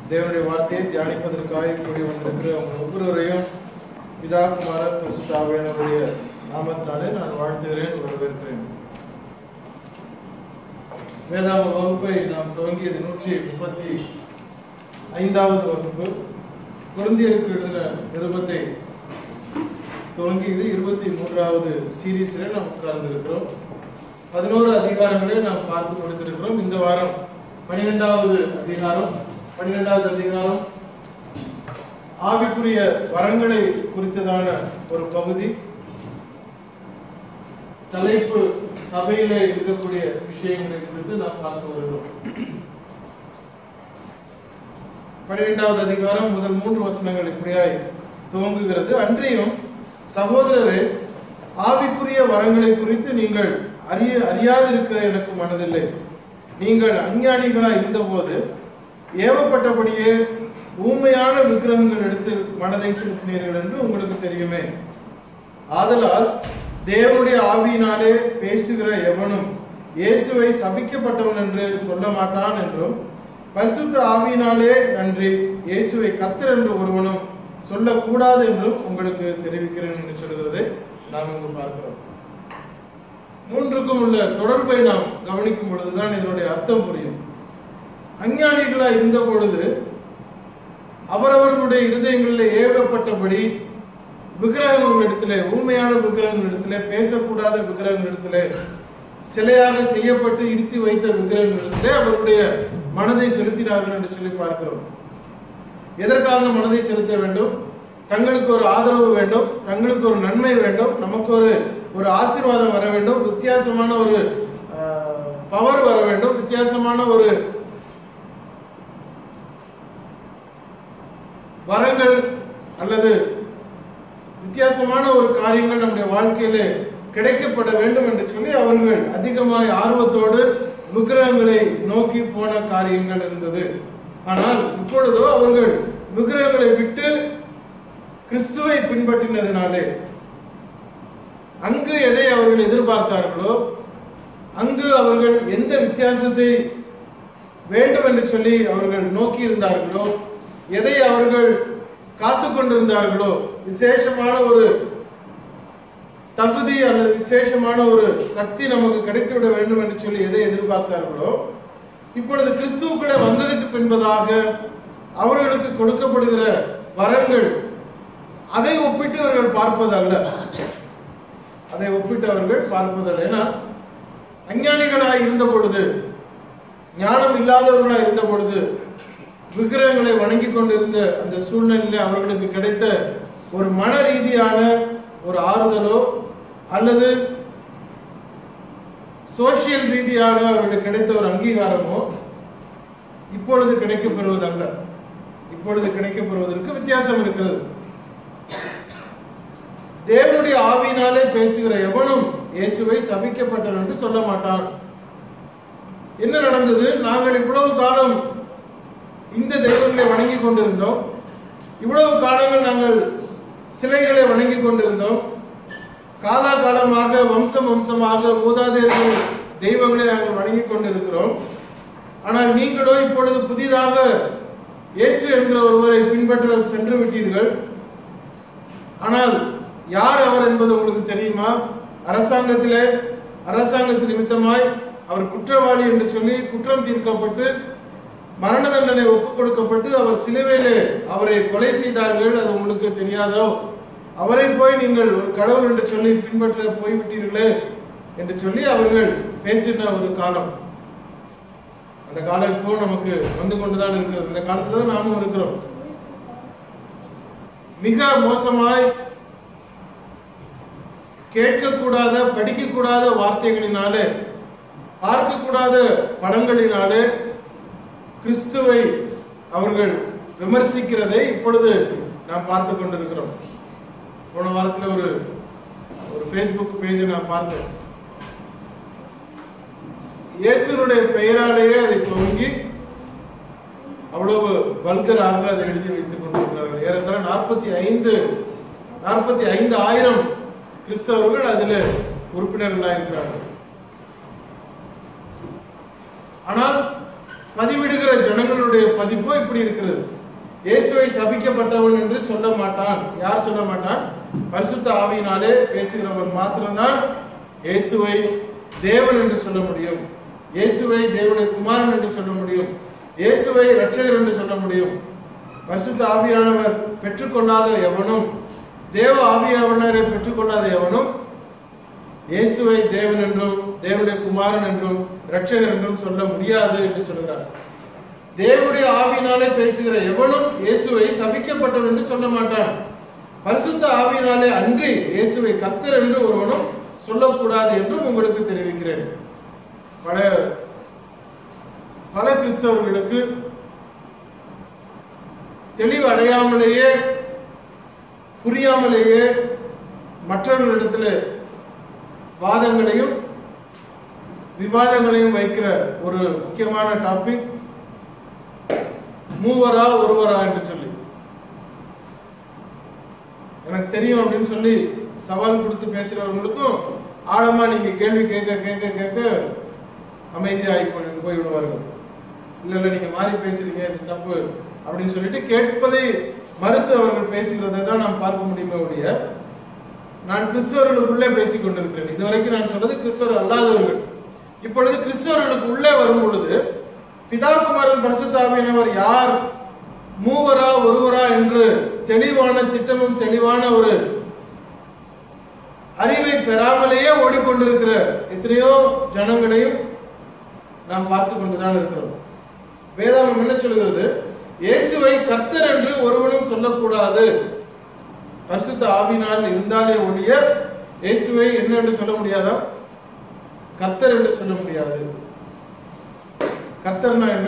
தேவனுடைய வார்த்தையை தியானிப்பதற்காக கூடி வந்திருக்கிற உங்கள் ஒவ்வொருவரையும் பிதா குமார பரிசுத்தாவியனுடைய நாமத்தினாலே நான் வாழ்த்துகிறேன் வரவேற்கிறேன் வேதாம வகுப்பை நாம் துவங்கியது நூற்றி முப்பத்தி ஐந்தாவது வகுப்பு குழந்தையருக்கு எழுதின நிருபத்தை துவங்கியது இருபத்தி மூன்றாவது சீரீஸ்ல நாம் உட்கார்ந்திருக்கிறோம் பதினோரு அதிகாரங்களை நாம் பார்த்து கொடுத்திருக்கிறோம் இந்த வாரம் பனிரெண்டாவது அதிகாரம் பனிரெண்டாவது அதிகாரம் ஆவிக்குரிய வரங்களை குறித்ததான ஒரு பகுதி தலைப்பு சபையிலே இருக்கக்கூடிய விஷயங்களை குறித்து நாம் பார்த்து வருகிறோம் பன்னிரெண்டாவது அதிகாரம் முதல் மூன்று வசனங்கள் இப்படியாய் துவங்குகிறது அன்றியும் சகோதரரே ஆவிக்குரிய வரங்களை குறித்து நீங்கள் அறிய அறியாதிருக்க எனக்கு மனதில்லை நீங்கள் அஞ்ஞானிகளாய் இருந்தபோது ஏவப்பட்டபடியே ஊமையான விக்கிரகங்கள் எடுத்து மனதை செலுத்தினீர்கள் என்று உங்களுக்கு தெரியுமே ஆதலால் தேவனுடைய ஆவியினாலே பேசுகிற எவனும் இயேசுவை சபிக்கப்பட்டவன் என்று சொல்ல மாட்டான் என்றும் பரிசுத்த ஆவியினாலே அன்றி இயேசுவை கர்த்தர் என்று ஒருவனும் சொல்லக்கூடாது என்றும் உங்களுக்கு தெரிவிக்கிறேன் என்று சொல்கிறதை நாம் இங்கு பார்க்கிறோம் மூன்றுக்கும் உள்ள தொடர்பை நாம் கவனிக்கும் பொழுதுதான் இதனுடைய அர்த்தம் புரியும் அஞ்ஞானிகளாய் இருந்த பொழுது அவரவர்களுடைய இருதயங்களில் ஏவப்பட்டபடி விக்கிரகங்களிடத்திலே ஊமையான விக்கிரகங்களிடத்திலே பேசக்கூடாத விக்கிரகங்களிடத்திலே சிலையாக செய்யப்பட்டு இருத்தி வைத்த விக்கிரகங்களிடத்திலே அவருடைய மனதை செலுத்தினார்கள் என்று சொல்லி பார்க்கிறோம் எதற்காக மனதை செலுத்த வேண்டும் தங்களுக்கு ஒரு ஆதரவு வேண்டும் தங்களுக்கு ஒரு நன்மை வேண்டும் நமக்கு ஒரு ஒரு ஆசீர்வாதம் வர வேண்டும் வித்தியாசமான ஒரு பவர் வர வேண்டும் வித்தியாசமான ஒரு வரங்கள் அல்லது வித்தியாசமான ஒரு காரியங்கள் நம்முடைய வாழ்க்கையிலே கிடைக்கப்பட வேண்டும் என்று சொல்லி அவர்கள் அதிகமாய் ஆர்வத்தோடு விக்கிரகங்களை நோக்கி போன காரியங்கள் இருந்தது ஆனால் இப்பொழுதோ அவர்கள் விக்கிரகங்களை விட்டு கிறிஸ்துவை பின்பற்றினதினாலே அங்கு எதை அவர்கள் எதிர்பார்த்தார்களோ அங்கு அவர்கள் எந்த வித்தியாசத்தை வேண்டும் என்று சொல்லி அவர்கள் நோக்கி இருந்தார்களோ எதை அவர்கள் காத்து கொண்டிருந்தார்களோ விசேஷமான ஒரு தகுதி அல்லது விசேஷமான ஒரு சக்தி நமக்கு கிடைத்துவிட வேண்டும் என்று சொல்லி எதை எதிர்பார்த்தார்களோ இப்பொழுது கிறிஸ்துவுக்குள்ள வந்ததுக்கு பின்பதாக அவர்களுக்கு கொடுக்கப்படுகிற வரங்கள் அதை ஒப்பிட்டு அவர்கள் பார்ப்பதல்ல அதை ஒப்பிட்டு அவர்கள் பார்ப்பதல்ல ஏன்னா அஞ்ஞானிகளாய் இருந்த பொழுது ஞானம் இல்லாதவர்களாய் இருந்த பொழுது விக்கிரகங்களை வணங்கி கொண்டிருந்த அந்த சூழ்நிலையில அவர்களுக்கு கிடைத்த ஒரு மன ரீதியான ஒரு ஆறுதலோ அல்லது சோசியல் ரீதியாக அவர்களுக்கு கிடைத்த ஒரு அங்கீகாரமோ இப்பொழுது கிடைக்கப் பெறுவதல்ல இப்பொழுது கிடைக்கப் பெறுவதற்கு வித்தியாசம் இருக்கிறது தேவனுடைய ஆவியினாலே பேசுகிற எவனும் இயேசுவை சபிக்கப்பட்டவன் என்று சொல்ல மாட்டான் என்ன நடந்தது நாங்கள் இவ்வளவு காலம் இந்த தெய்வங்களை வணங்கி கொண்டிருந்தோம் இவ்வளவு காலங்கள் நாங்கள் சிலைகளை வணங்கி கொண்டிருந்தோம் காலாகாலமாக வம்சம் வம்சமாக மூதாதையர்கள் தெய்வங்களை நாங்கள் வணங்கி கொண்டிருக்கிறோம் ஆனால் நீங்களோ இப்பொழுது புதிதாக இயேசு என்கிற ஒருவரை பின்பற்ற சென்று விட்டீர்கள் ஆனால் யார் அவர் என்பது உங்களுக்கு தெரியுமா அரசாங்கத்திலே அரசாங்கத்து நிமித்தமாய் அவர் குற்றவாளி என்று சொல்லி குற்றம் தீர்க்கப்பட்டு மரண தண்டனை ஒப்புக் கொடுக்கப்பட்டு அவர் சிலுவையிலே அவரை கொலை செய்தார்கள் அது உங்களுக்கு தெரியாதோ அவரை போய் நீங்கள் ஒரு கடவுள் என்று சொல்லி பின்பற்ற போய்விட்டீர்களே என்று சொல்லி அவர்கள் பேசின ஒரு காலம் அந்த காலம் இப்போ நமக்கு வந்து கொண்டுதான் இருக்கிறது இந்த காலத்துல தான் நாமும் இருக்கிறோம் மிக மோசமாய் கேட்கக்கூடாத படிக்கக்கூடாத வார்த்தைகளினாலே பார்க்கக்கூடாத படங்களினாலே கிறிஸ்துவை அவர்கள் விமர்சிக்கிறதை இப்பொழுது நாம் பார்த்து கொண்டிருக்கிறோம் போன வாரத்தில் ஒரு ஒரு ஃபேஸ்புக் பேஜை நான் பார்த்தேன் இயேசுனுடைய பெயராலேயே அதை துவங்கி அவ்வளவு வல்கராக அதை எழுதி வைத்துக் கொண்டிருக்கிறார்கள் ஏறத்தாழ நாற்பத்தி ஐந்து நாற்பத்தி ஐந்து ஆயிரம் கிறிஸ்தவர்கள் அதில் உறுப்பினர்களாக இருக்கிறார்கள் ஆனால் பதிவிடுகிற ஜனங்களுடைய பதிப்பு இப்படி இருக்கிறது இயேசுவை சபிக்கப்பட்டவன் என்று சொல்ல மாட்டான் யார் சொல்ல மாட்டான் பரிசுத்த ஆவியினாலே பேசுகிறவன் மாத்திரம்தான் இயேசுவை தேவன் என்று சொல்ல முடியும் இயேசுவை தேவனுடைய குமாரன் என்று சொல்ல முடியும் இயேசுவை இரட்சகர் என்று சொல்ல முடியும் பரிசுத்த ஆவியானவர் பெற்றுக்கொள்ளாத எவனும் தேவ ஆவியானவரை பெற்றுக்கொள்ளாத எவனும் இயேசுவை தேவன் என்றும் தேவனுடைய குமாரன் என்றும் இரட்சகர் என்றும் சொல்ல முடியாது என்று சொல்கிறார் தேவனுடைய ஆவியினாலே பேசுகிற எவனும் இயேசுவை சபிக்கப்பட்டவன் என்று சொல்ல மாட்டான் பரிசுத்த ஆவியினாலே அன்றி இயேசுவை கத்தர் என்று ஒருவனும் சொல்லக்கூடாது என்றும் உங்களுக்கு தெரிவிக்கிறேன் பல பல கிறிஸ்தவர்களுக்கு தெளிவு புரியாமலேயே மற்றவர்களிடத்துல வாதங்களையும் விவாதங்களையும் வைக்கிற ஒரு முக்கியமான டாபிக் மூவரா ஒருவரா என்று சொல்லி எனக்கு தெரியும் அப்படின்னு சொல்லி சவால் கொடுத்து பேசுறவங்களுக்கும் ஆழமா நீங்க கேள்வி கேட்க கேட்க கேட்க அமைதியாகி போய் போய்விடுவார்கள் இல்ல இல்ல நீங்க மாறி பேசுறீங்க இது தப்பு அப்படின்னு சொல்லிட்டு கேட்பதை மறுத்து அவர்கள் பேசுகிறதை தான் நாம் பார்க்க முடியுமே ஒழிய நான் கிறிஸ்தவர்களுக்குள்ளே பேசிக் கொண்டிருக்கிறேன் இதுவரைக்கும் நான் சொன்னது கிறிஸ்தவர் அல்லாதவர்கள் இப்பொழுது கிறிஸ்தவர்களுக்கு உள்ளே வரும் பொழுது பிதாகுமாரன் பரிசுத்தாவியனவர் யார் மூவரா ஒருவரா என்று தெளிவான திட்டமும் தெளிவான ஒரு அறிவை பெறாமலேயே ஓடிக்கொண்டிருக்கிற எத்தனையோ ஜனங்களையும் நாம் பார்த்து கொண்டுதான் இருக்கிறோம் வேதாகம் என்ன சொல்கிறது இயேசுவை கர்த்தர் என்று ஒருவனும் சொல்லக்கூடாது பரிசுத்த ஆவினால் இருந்தாலே ஒழிய இயேசுவை என்ன என்று சொல்ல முடியாதா கர்த்தர் என்று சொல்ல முடியாது கர்த்தர்னா என்ன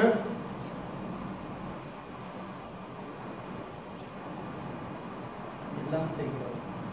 எல்லாம் செய்கிறோம்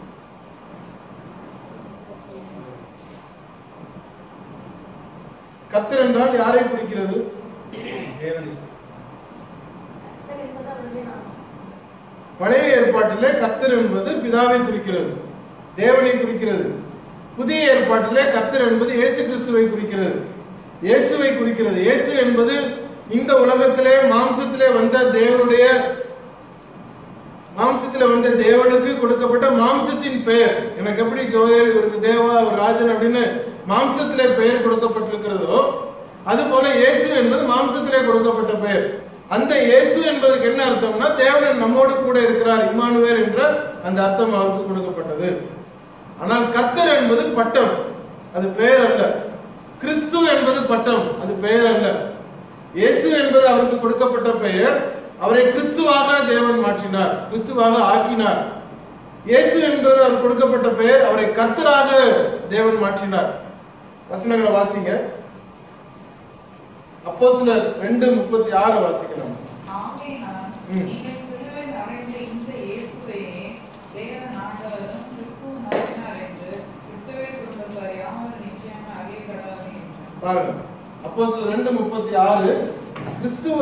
கர்த்தர் என்றால் யாரை குறிக்கிறது தேவனை கர்த்தர் என்பது அவருடைய நாமம். பழைய ஏற்பாட்டிலே கர்த்தர் என்பது பிதாவை குறிக்கிறது தேவனை குறிக்கிறது புதிய ஏற்பாட்டிலே கர்த்தர் என்பது இயேசு கிறிஸ்துவை குறிக்கிறது இயேசுவை குறிக்கிறது இயேசு என்பது இந்த உலகத்திலே மாம்சத்திலே வந்த தேவனுடைய மாம்சத்திலே வந்த தேவனுக்கு கொடுக்கப்பட்ட மாம்சத்தின் பெயர் எனக்கு எப்படி ஜோயல் இவருக்கு தேவா ஒரு ராஜன் அப்படின்னு மாம்சத்திலே பெயர் கொடுக்கப்பட்டிருக்கிறதோ அதுபோல இயேசு என்பது மாம்சத்திலே கொடுக்கப்பட்ட பெயர் அந்த இயேசு என்பதற்கு என்ன அர்த்தம்னா தேவன் நம்மோடு கூட இருக்கிறார் இம்மானுவேல் என்ற அந்த அர்த்தம் அவருக்கு கொடுக்கப்பட்டது ஆனால் கர்த்தர் என்பது பட்டம் அது பெயர் அல்ல கிறிஸ்து என்பது பட்டம் அது பெயர் அல்ல இயேசு என்பது அவருக்கு கொடுக்கப்பட்ட பெயர் அவரை கிறிஸ்துவாக தேவன் மாற்றினார் கிறிஸ்துவாக ஆக்கினார் இயேசு என்பது அவர் கொடுக்கப்பட்ட பெயர் அவரை கர்த்தராக தேவன் மாற்றினார் வசனங்களை வாசிங்க அப்போ சிலர் ரெண்டு முப்பத்தி ஆறு வாசிக்கலாம் ஆகையினால் ம். நீங்கள் சிலுவையில் அறைந்த இந்த இயேசுவையே தேவன் ஆண்டவரும் கிறிஸ்துவும் மாற்றினார் என்று இஸ்ரவேல் குடும்பத்தார் யாவரும் நிச்சயமாக அறியப்படாது என்றார். பாருங்க அப்போ ரெண்டு முப்பத்தி ஆறு கிறிஸ்துவ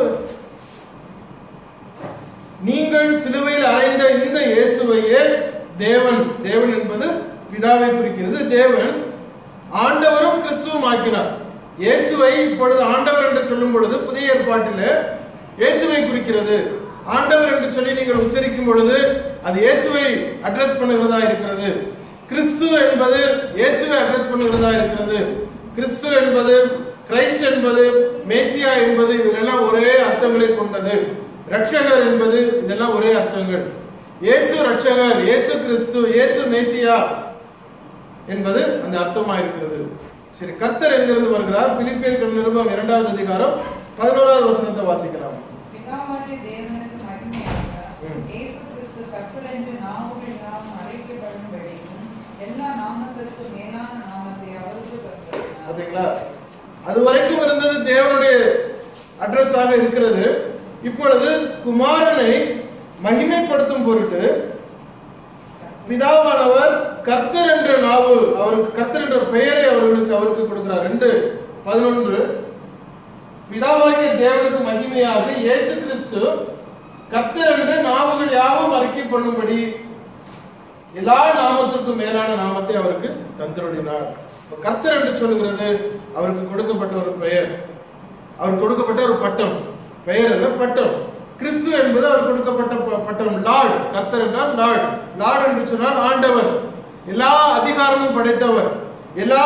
நீங்கள் சிலுவையில் அறைந்த இந்த இயேசுவையே தேவன் தேவன் என்பது பிதாவை குறிக்கிறது தேவன் ஆண்டவரும் கிறிஸ்துவும் ஆக்கினார் இயேசுவை இப்பொழுது ஆண்டவர் என்று சொல்லும் பொழுது புதிய ஏற்பாட்டில் இயேசுவை குறிக்கிறது ஆண்டவர் என்று சொல்லி நீங்கள் உச்சரிக்கும் பொழுது அது இயேசுவை அட்ரஸ் பண்ணுகிறதா இருக்கிறது கிறிஸ்து என்பது இயேசுவை அட்ரஸ் பண்ணுகிறதா இருக்கிறது கிறிஸ்து என்பது கிரைஸ்ட் என்பது மேசியா என்பது இதெல்லாம் ஒரே அர்த்தங்களை கொண்டது ரட்சகர் என்பது இதெல்லாம் ஒரே அர்த்தங்கள் இயேசு ரட்சகர் இயேசு கிறிஸ்து இயேசு மேசியா என்பது அந்த அர்த்தமா இருக்கிறது சரி கர்த்தர் எங்கிருந்து வருகிறார் பிலிப்பியர்கள் நிருபம் இரண்டாவது அதிகாரம் பதினோராவது வசனத்தை வாசிக்கலாம் பிதாவாகிய தேவனுக்கு மகிமையாக ம். இயேசு கிறிஸ்து கர்த்தர் என்று நாவுகள் யாவும் அழைக்கப்படும்படிக்கும் எல்லா நாமத்திற்கும் மேலான நாமத்தை அவருக்கு தந்திருக்கிறார் பாத்தீங்களா அது வரைக்கும் இருந்தது தேவனுடைய அட்ரஸாக இருக்கிறது இப்பொழுது குமாரனை மகிமைப்படுத்தும் பொருட்டு பிதாவானவர் கர்த்தர் என்ற நாவு அவருக்கு கர்த்தர் என்ற பெயரை அவர்களுக்கு அவருக்கு கொடுக்கிறார் ரெண்டு பதினொன்று பிதாவாகிய தேவனுக்கு மகிமையாக இயேசு கிறிஸ்து கர்த்தர் என்று நாவுகள் யாவும் அறிக்கை பண்ணும்படி எல்லா நாமத்திற்கும் மேலான நாமத்தை அவருக்கு தந்தருளினார் இப்ப கர்த்தர் என்று சொல்கிறது அவருக்கு கொடுக்கப்பட்ட ஒரு பெயர் அவர் கொடுக்கப்பட்ட ஒரு பட்டம் பெயர் அல்ல பட்டம் கிறிஸ்து என்பது அவர் கொடுக்கப்பட்ட ப- பட்டம் லார்ட் கர்த்தர் என்றால் லார்ட் லார்ட் என்று சொன்னால் ஆண்டவர் எல்லா அதிகாரமும் படைத்தவர் எல்லா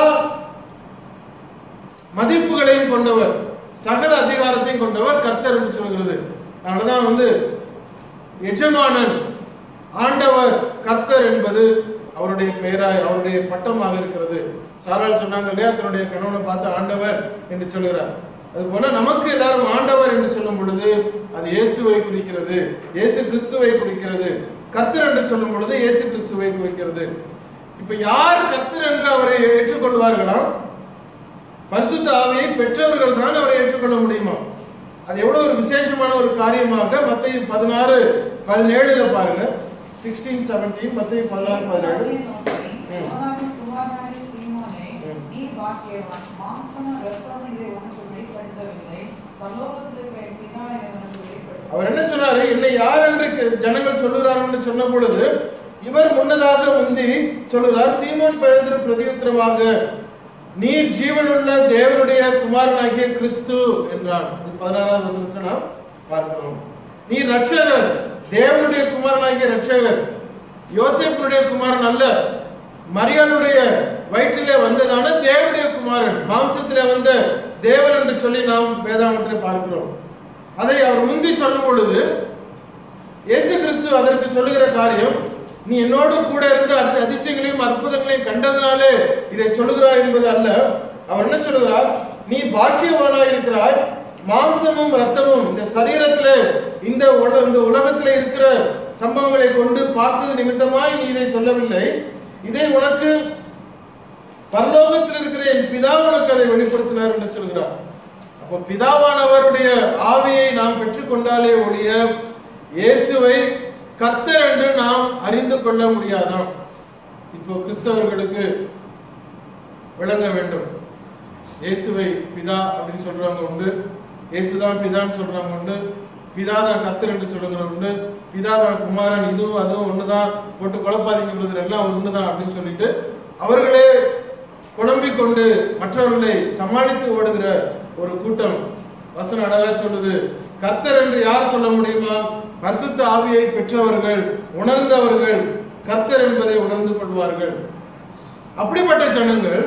மதிப்புகளையும் கொண்டவர் சகல அதிகாரத்தையும் கொண்டவர் கர்த்தர் என்று சொல்கிறது அதனாலதான் வந்து எஜமானன் ஆண்டவர் கர்த்தர் என்பது அவருடைய பெயராய் அவருடைய பட்டமாக இருக்கிறது சாரால் சொன்னாங்க இல்லையா தன்னுடைய கணவனை பார்த்து ஆண்டவர் என்று சொல்கிறார் அதுபோல நமக்கு எல்லாரும் ஆண்டவர் என்று சொல்லும் பொழுது அது இயேசுவை குறிக்கிறது இயேசு கிறிஸ்துவை குறிக்கிறது கர்த்தர் என்று சொல்லும் பொழுது இயேசு கிறிஸ்துவை குறிக்கிறது இப்ப யார் கர்த்தர் என்று அவரை ஏற்றுக்கொள்வார்களாம் பரிசுத்த ஆவியை பெற்றவர்கள் தான் அவரை ஏற்றுக்கொள்ள முடியுமா அது எவ்வளவு ஒரு விசேஷமான ஒரு காரியமாக மத்திய பதினாறு பதினேழுல பாருங்க சிக்ஸ்டீன் செவன்டீன் மத்திய பதினாறு பதினேழு இயேசுவை நோக்கி, யோனாவின் குமாரனாகிய சீமோனே, ம். நீ பாக்கியவான். மாம்சமும் இரத்தமும் இதை உனக்கு வெளிப்படுத்தவில்லை. பரலோகத்தில் இருக்கிற என் பிதா இதை உனக்கு வெளிப்படுத்தினார். அவர் என்ன சொன்னாரு என்னை யார் என்று க- ஜனங்கள் சொல்லுகிறார்கள் என்று சொன்ன பொழுது இவர் முன்னதாக முந்தி சொல்லுகிறார் சீமோன் பேதுரு பிரதியுத்தரமாக நீர் ஜீவனுள்ள தேவனுடைய குமாரனாகிய கிறிஸ்து என்றான் இது பதினாறாவது வசனத்தை நாம் பார்க்கிறோம் நீர் ரட்சகர் தேவனுடைய குமாரனாகிய ரட்சகர் யோசேப்பினுடைய குமாரன் அல்ல மரியாளுடைய வயிற்றிலே வந்ததான தேவனுடைய குமாரன் மாம்சத்திலே வந்த தேவன் என்று சொல்லி நாம் வேதாமத்திலே பார்க்கிறோம் அதை அவர் முந்தி சொல்லும் பொழுது இயேசு கிறிஸ்து அதற்கு சொல்லுகிற காரியம் நீ என்னோடு கூட இருந்த அதி- அதிசயங்களையும் அற்புதங்களையும் கண்டதினாலே இதை சொல்லுகிறாய் என்பது அல்ல அவர் என்ன சொல்லுகிறார் நீ பாக்கியவானாய் இருக்கிறாய் மாம்சமும் ரத்தமும் இந்த சரீரத்திலே இந்த உல- இந்த உலகத்திலே இருக்கிற சம்பவங்களை கொண்டு பார்த்தது நிமித்தமாய் நீ இதை சொல்லவில்லை இதை உனக்கு பரலோகத்தில் இருக்கிற என் பிதா உனக்கு அதை வெளிப்படுத்தினார் என்று சொல்கிறார் அப்போ பிதாவானவருடைய ஆவியை நாம் பெற்றுக்கொண்டாலே ஒழிய இயேசுவை கர்த்தர் என்று நாம் அறிந்து கொள்ள முடியாதாம் இப்போ கிறிஸ்தவர்களுக்கு விளங்க வேண்டும் இயேசுவை பிதா அப்படின்னு சொல்றவங்க உண்டு இயேசுதான் பிதான்னு சொல்றவங்க உண்டு பிதா தான் கர்த்தர் என்று சொல்றவங்க உண்டு பிதா தான் குமாரன் இதுவும் அதுவும் ஒண்ணுதான் போட்டு குழப்பாதீங்க பிரதர் எல்லாம் ஒண்ணுதான் அப்படின்னு சொல்லிட்டு அவர்களே குழம்பிக் கொண்டு மற்றவர்களை சமாளித்து ஓடுகிற ஒரு கூட்டம் வசனம் அழகா சொல்லுது கர்த்தர் என்று யார் சொல்ல முடியுமா பரிசுத்த ஆவியை பெற்றவர்கள் உணர்ந்தவர்கள் கர்த்தர் என்பதை உணர்ந்து கொள்வார்கள் அப்படிப்பட்ட ஜனங்கள்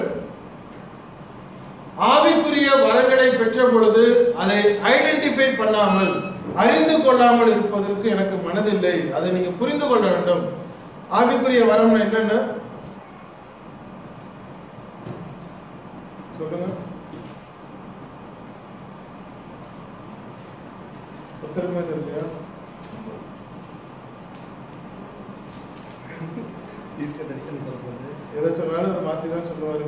ஆவிக்குரிய வரங்களை பெற்ற பொழுது அதை ஐடென்டிஃபை பண்ணாமல் அறிந்து கொள்ளாமல் இருப்பதற்கு எனக்கு மனதில்லை அதை நீங்க புரிந்து கொள்ள வேண்டும் ஆவிக்குரிய வரம்னா என்னென்ன சொல்லுங்க ஒருத்தருமே தெரியலையா தீர்க்க தரிசனம் சொல்றது எதை சொன்னாலும் அதை மாத்தி தான் சொல்லுவாரு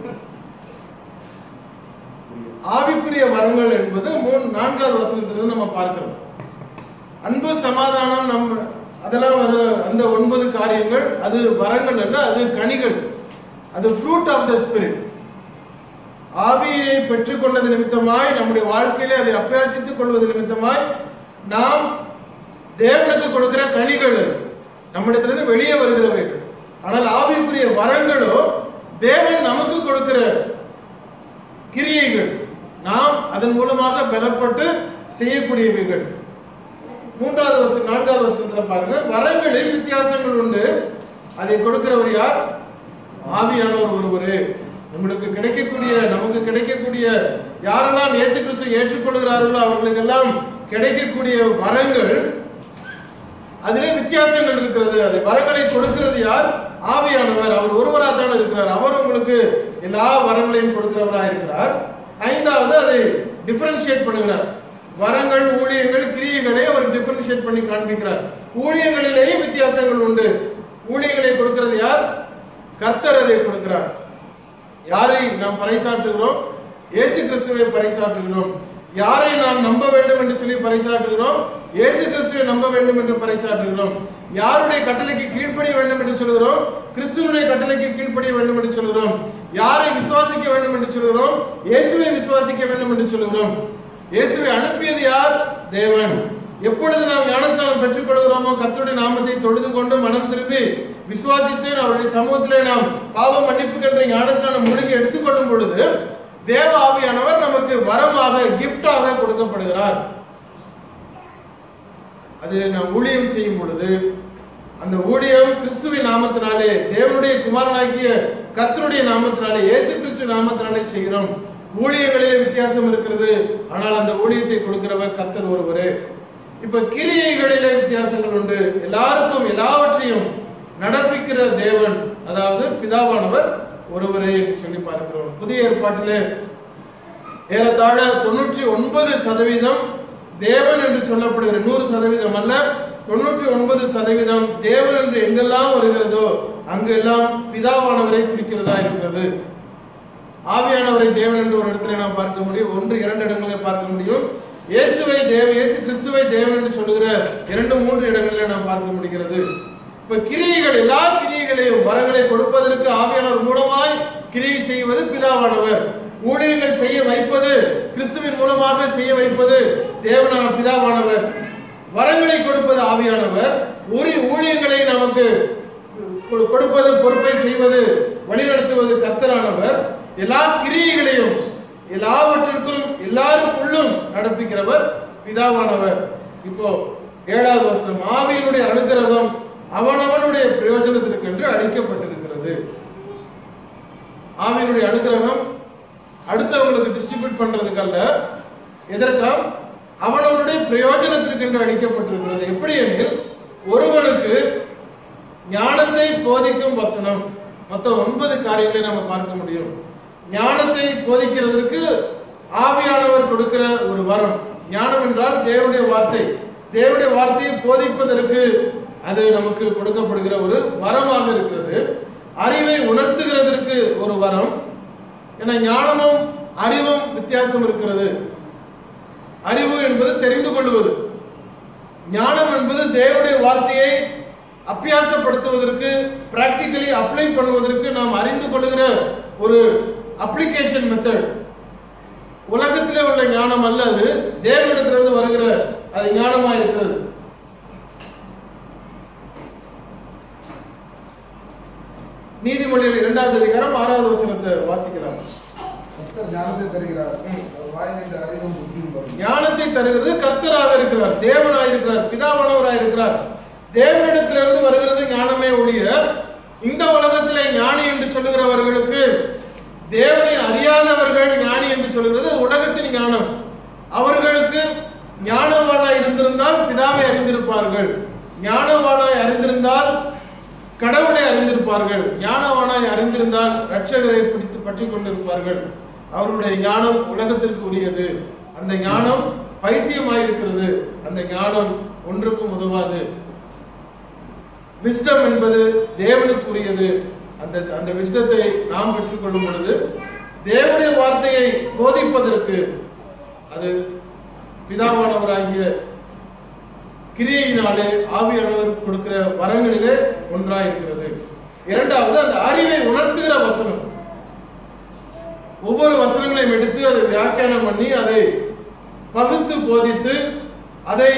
ஆவிக்குரிய வரங்கள் என்பது மூணு நான்காவது வசனத்திலிருந்து நம்ம பார்க்கிறோம் அன்பு சமாதானம் நம்ம அதெல்லாம் ஒரு அந்த ஒன்பது காரியங்கள் அது வரங்கள் அல்ல அது கனிகள் அது ஃப்ரூட் ஆஃப் த ஸ்பிரிட் ஆவியை பெற்றுக்கொண்டது நிமித்தமாய் நம்முடைய வாழ்க்கையிலே அதை அபியாசித்துக் கொள்வது நிமித்தமாய் நாம் தேவனுக்கு கொடுக்கிற கனிகள் அது. நம்மிடத்திலிருந்து வெளியே வருகிறவைகள் ஆனால் ஆவிக்குரிய வரங்களோ தேவன் நமக்கு கொடுக்கிற கிரியைகள் நாம் அதன் மூலமாக பலப்பட்டு செய்யக்கூடியவைகள் மூன்றாவது வருஷம் நான்காவது வருஷத்துல பாருங்க வரங்களில் வித்தியாசங்கள் உண்டு அதை கொடுக்கிறவர் யார் ஆவியானவர் ஒருவரே உங்களுக்கு கிடைக்கக்கூடிய நமக்கு கிடைக்கக்கூடிய யாரெல்லாம் இயேசு கிறிஸ்து ஏற்றுக்கொள்கிறார்களோ அவர்களுக்கெல்லாம் கிடைக்கக்கூடிய வரங்கள் அதிலே வித்தியாசங்கள் இருக்கிறது அதை வரங்களை கொடுக்கிறது யார் ஆவியானவர் அவர் ஒருவராக தான் இருக்கிறார் அவர் உங்களுக்கு எல்லா வரங்களையும் கொடுக்கிறவராக இருக்கிறார் ஐந்தாவது அதை டிஃபரன்ஷியேட் பண்ணுகிறார் வரங்கள் ஊழியங்கள் கிரியைகளை அவர் டிஃபரன்ஷியேட் பண்ணி காண்பிக்கிறார் ஊழியங்களிலேயும் வித்தியாசங்கள் உண்டு ஊழியங்களை கொடுக்கிறது யார் கர்த்தர் அதை கொடுக்கிறார் யாரை நாம் பறைசாற்றுகிறோம் இயேசு கிறிஸ்துவை பறைசாற்றுகிறோம் யாரை நாம் நம்ப வேண்டும் என்று சொல்லி பறைசாற்றுகிறோம் இயேசு கிறிஸ்துவை நம்ப வேண்டும் என்று பறைசாற்றுகிறோம் யாருடைய கட்டளைக்கு கீழ்ப்படிய வேண்டும் என்று சொல்கிறோம் கிறிஸ்துவனுடைய கட்டளைக்கு கீழ்ப்படிய வேண்டும் என்று சொல்கிறோம் யாரை விசுவாசிக்க வேண்டும் என்று சொல்கிறோம் இயேசுவை விசுவாசிக்க வேண்டும் என்று சொல்கிறோம் இயேசுவை அனுப்பியது யார் தேவன் எப்பொழுது நாம் ஞானஸ்நானம் பெற்றுக் கொள்கிறோமோ கர்த்தருடைய நாமத்தை தொழுது கொண்டு மனம் திரும்பி விசுவாசித்து அவருடைய சமூகத்திலே நாம் பாவ மன்னிப்புக்கு என்ற ஞானஸ்நானம் முழுகி எடுத்துக்கொள்ளும் பொழுது தேவ ஆவியானவர் நமக்கு வரமாக கிஃப்டாக கொடுக்கப்படுகிறார் அதில் நாம் ஊழியம் செய்யும் பொழுது அந்த ஊழியம் கிறிஸ்துவின் நாமத்தினாலே தேவனுடைய குமாரனாகிய கர்த்தருடைய நாமத்தினாலே இயேசு கிறிஸ்து நாமத்தினாலே செய்கிறோம் ஊழியங்களிலே வித்தியாசம் இருக்கிறது ஆனால் அந்த ஊழியத்தை கொடுக்கிறவர் கர்த்தர் ஒருவரே இப்ப கிரியைகளிலே வித்தியாசங்கள் உண்டு எல்லாருக்கும் எல்லாவற்றையும் நடப்பிக்கிற தேவன் அதாவது பிதாவானவர் ஒருவரே என்று சொல்லி பார்க்கிறோம் புதிய ஏற்பாட்டிலே ஏறத்தாழ தொண்ணூற்றி ஒன்பது சதவீதம் தேவன் என்று சொல்லப்படுகிற நூறு சதவீதம் அல்ல தொண்ணூற்றி ஒன்பது சதவீதம் தேவன் என்று எங்கெல்லாம் வருகிறதோ அங்கெல்லாம் பிதாவானவரை குறிக்கிறதா இருக்கிறது ஆவியானவரை தேவன் என்று ஒரு இடத்துல நாம் பார்க்க முடியும் ஒன்று இரண்டு இடங்களில் பார்க்க முடியும் இயேசுவை தேவ இயேசு கிறிஸ்துவை தேவன் என்று சொல்லுகிற இரண்டு மூன்று இடங்களில் நாம் பார்க்க முடிகிறது இப்ப கிரியைகள் எல்லா கிரியைகளையும் வரங்களை கொடுப்பதற்கு ஆவியானவர் மூலமாய் கிரியை செய்வது பிதாவானவர் ஊழியங்கள் செய்ய வைப்பது கிறிஸ்துவின் மூலமாக செய்ய வைப்பது தேவனான பிதாவானவர் வரங்களை கொடுப்பது ஆவியானவர் ஒரு ஊழியங்களை நமக்கு கொ- கொடுப்பது பொறுப்பை செய்வது வழிநடத்துவது கர்த்தரானவர் எல்லா கிரியைகளையும் எல்லாவற்றிற்கும் எல்லாருக்குள்ளும் நடப்பிக்கிறவர் பிதாவானவர் இப்போ ஏழாவது வசனம் ஆவியினுடைய அனுக்கிரகம் அவனவனுடைய பிரயோஜனத்திற்கு என்று அளிக்கப்பட்டிருக்கிறது ஆவியினுடைய அனுக்கிரகம் அடுத்தவங்களுக்கு டிஸ்ட்ரிபியூட் பண்றதுக்கு அல்ல எதற்காம் அவனவனுடைய பிரயோஜனத்திற்கு என்று அளிக்கப்பட்டிருக்கிறது எப்படி எனில் ஒருவனுக்கு ஞானத்தை போதிக்கும் வசனம் மொத்தம் ஒன்பது காரியங்களை நம்ம பார்க்க முடியும் ஞானத்தை போதிக்கிறதற்கு ஆவியானவர் கொடுக்கிற ஒரு வரம் ஞானம் என்றால் தேவனுடைய வார்த்தை தேவனுடைய வார்த்தையை போதிப்பதற்கு அது நமக்கு கொடுக்கப்படுகிற ஒரு வரமாக இருக்கிறது அறிவை உணர்த்துகிறதற்கு ஒரு வரம் ஏன்னா ஞானமும் அறிவும் வித்தியாசம் இருக்கிறது அறிவு என்பது தெரிந்து கொள்வது ஞானம் என்பது தேவனுடைய வார்த்தையை அபியாசப்படுத்துவதற்கு பிராக்டிகலி அப்ளை பண்ணுவதற்கு நாம் அறிந்து கொள்ளுகிற ஒரு அப்ளிகேஷன் மெத்தட் உலகத்திலே உள்ள ஞானம் அல்ல அது தேவனிடத்திலிருந்து வருகிற அது ஞானமா இருக்கிறது நீதிமொழியில் இரண்டாவது அதிகாரம் ஆறாவது வசனத்தை வாசிக்கலாம் கர்த்தர் ஞானத்தை தருகிறார் அவர் வாயிலிருந்து அறிவும் புத்தியும் வரும் ஞானத்தை தருகிறது கர்த்தராக இருக்கிறார் தேவனாய் இருக்கிறார் பிதாவானவராய் இருக்கிறார் தேவனிடத்திலிருந்து வருகிறது ஞானமே ஒழிய இந்த உலகத்திலே ஞானி என்று சொல்லுகிறவர்களுக்கு தேவனை அறியாதவர்கள் ஞானி என்று சொல்லுகிறது அது உலகத்தின் ஞானம் அவர்களுக்கு ஞானவானாய் இருந்திருந்தால் பிதாவை அறிந்திருப்பார்கள் ஞானவானாய் அறிந்திருந்தால் கடவுளை அறிந்திருப்பார்கள் ஞானவானாய் அறிந்திருந்தால் இரட்சகரை பிடித்து பற்றி கொண்டிருப்பார்கள் அவர்களுடைய ஞானம் உலகத்திற்கு உரியது அந்த ஞானம் பைத்தியமாயிருக்கிறது அந்த ஞானம் ஒன்றுக்கும் உதவாது விஸ்டம் என்பது தேவனுக்குரியது அந்த அந்த விஸ்டத்தை நாம் பெற்றுக்கொள்ளும் பொழுது தேவனுடைய வார்த்தையை போதிப்பதற்கு அது பிதாவானவராகிய கிரியையினாலே ஆவியானவர் கொடுக்கிற வரங்களிலே ஒன்றாய் இருக்கிறது இரண்டாவது அந்த அறிவை உணர்த்துகிற வசனம் ஒவ்வொரு வசனங்களையும் எடுத்து அதை வியாக்கியானம் பண்ணி அதை பகுத்து போதித்து அதை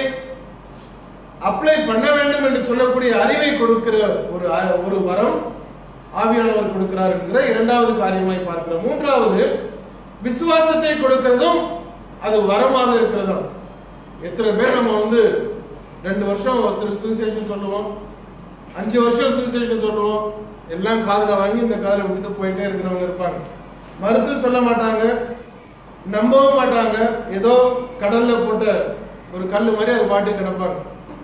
அப்ளை பண்ண வேண்டும் என்று சொல்லக்கூடிய அறிவை கொடுக்கிற ஒரு அ- ஒரு வரம் ஆவியானவர் கொடுக்கிறார் என்கிற இரண்டாவது காரியமாய் பார்க்கிறோம் மூன்றாவது விசுவாசத்தை கொடுக்கிறதும் அது வரமாக இருக்கிறதாம் எத்தனை பேர் நம்ம வந்து ரெண்டு வருஷம் ஒருத்தர் சுவிசேஷன் சொல்லுவோம் அஞ்சு வருஷம் சுவிசேஷன் சொல்லுவோம் எல்லாம் காதுல வாங்கி இந்த காதுல விட்டுட்டு போயிட்டே இருக்கிறவங்க இருப்பாங்க மறுத்து சொல்ல மாட்டாங்க நம்பவும் மாட்டாங்க ஏதோ கடல்ல போட்ட ஒரு கல்லு மாதிரி அது பாட்டு கிடப்பாங்க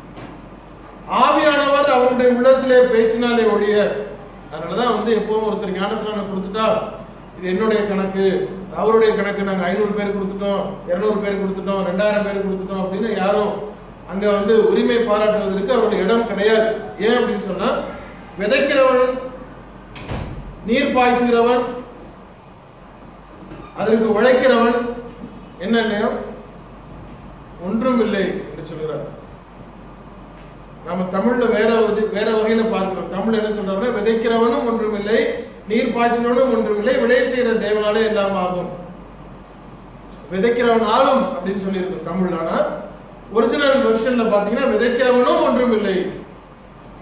ஆவியானவர் அவருடைய உள்ளத்திலே பேசினாலே ஒழிய அதனாலதான் வந்து எப்பவும் ஒருத்தர் ஞானஸ்நானம் கொடுத்துட்டா இது என்னுடைய கணக்கு அவருடைய கணக்கு நாங்க ஐநூறு பேர் கொடுத்துட்டோம் இருநூறு பேர் கொடுத்துட்டோம் ரெண்டாயிரம் பேர் கொடுத்துட்டோம் அப்படின்னு யாரும் அங்க வந்து உரிமை பாராட்டுவதற்கு அவருடைய இடம் கிடையாது ஏன் அப்படின்னு சொன்னா விதைக்கிறவன் நீர் பாய்ச்சுகிறவன் அதற்கு உழைக்கிறவன் என்ன இல்லையா ஒன்றும் இல்லை என்று சொல்கிறார் நம்ம தமிழ்ல வேற ஒரு- வேற வகையில பார்க்கிறோம் தமிழ் என்ன சொல்றாங்கன்னா விதைக்கிறவனும் ஒன்றுமில்லை நீர் பாய்ச்சினவனும் ஒன்றுமில்லை விளைய செய்கிற தேவனாலே எல்லாம் ஆகும் விதைக்கிறவன் ஆளும் அப்படின்னு சொல்லியிருக்கோம் தமிழ் ஆனா ஒரிஜினல் வெர்ஷன்ல பாத்தீங்கன்னா விதைக்கிறவனும் ஒன்றுமில்லை